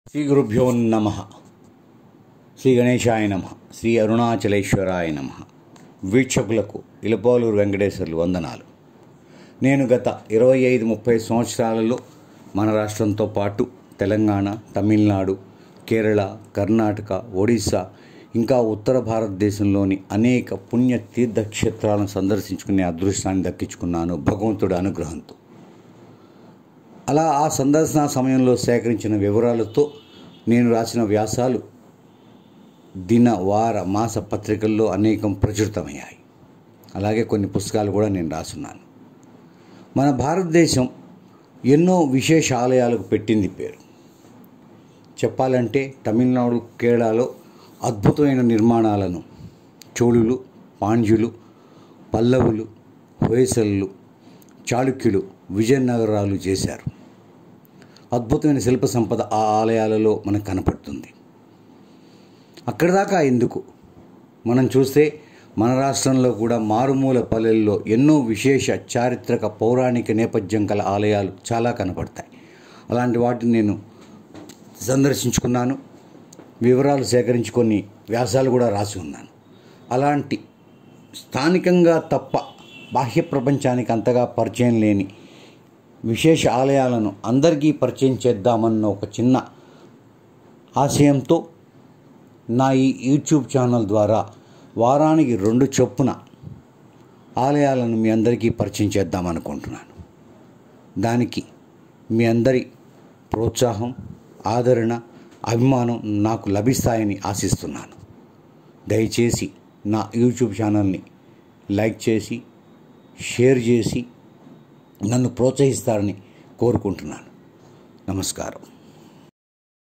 శ్రీ గురుభ్యో నమ శ్రీ గణేశాయ నమ శ్రీ అరుణాచలేశ్వరాయ నమ వీక్షకులకు ఇలపోలూరు వెంకటేశ్వర్లు వందనాలు నేను గత ఇరవై ఐదు ముప్పై సంవత్సరాలలో మన రాష్ట్రంతో పాటు తెలంగాణ తమిళనాడు కేరళ కర్ణాటక ఒడిశా ఇంకా ఉత్తర భారతదేశంలోని అనేక పుణ్య తీర్థక్షేత్రాలను సందర్శించుకునే అదృష్టాన్ని దక్కించుకున్నాను భగవంతుడి అనుగ్రహంతో అలా ఆ సందర్శన సమయంలో సేకరించిన వివరాలతో నేను రాసిన వ్యాసాలు దిన వార మాస పత్రికల్లో అనేకం ప్రచురితమయ్యాయి అలాగే కొన్ని పుస్తకాలు కూడా నేను రాసున్నాను మన భారతదేశం ఎన్నో విశేష ఆలయాలకు పెట్టింది పేరు చెప్పాలంటే తమిళనాడు కేరళలో అద్భుతమైన నిర్మాణాలను చోళులు పాండ్యులు పల్లవులు హొయసళ్ళు చాళుక్యులు విజయనగరాలు చేశారు అద్భుతమైన శిల్ప సంపద ఆ ఆలయాలలో మనకు కనపడుతుంది అక్కడి దాకా ఎందుకు మనం చూస్తే మన రాష్ట్రంలో కూడా మారుమూల పల్లెల్లో ఎన్నో విశేష చారిత్రక పౌరాణిక నేపథ్యం గల ఆలయాలు చాలా కనపడతాయి అలాంటి వాటిని నేను సందర్శించుకున్నాను వివరాలు సేకరించుకొని వ్యాసాలు కూడా రాసి ఉన్నాను అలాంటి స్థానికంగా తప్ప బాహ్య ప్రపంచానికి అంతగా పరిచయం లేని విశేష ఆలయాలను అందరికీ పరిచయం చేద్దామన్న ఒక చిన్న ఆశయంతో నా ఈ యూట్యూబ్ ఛానల్ ద్వారా వారానికి రెండు చొప్పున ఆలయాలను మీ అందరికీ పరిచయం చేద్దామనుకుంటున్నాను దానికి మీ అందరి ప్రోత్సాహం ఆదరణ అభిమానం నాకు లభిస్తాయని ఆశిస్తున్నాను దయచేసి నా యూట్యూబ్ ఛానల్ని లైక్ చేసి షేర్ చేసి నన్ను ప్రోత్సహిస్తారని కోరుకుంటున్నాను నమస్కారం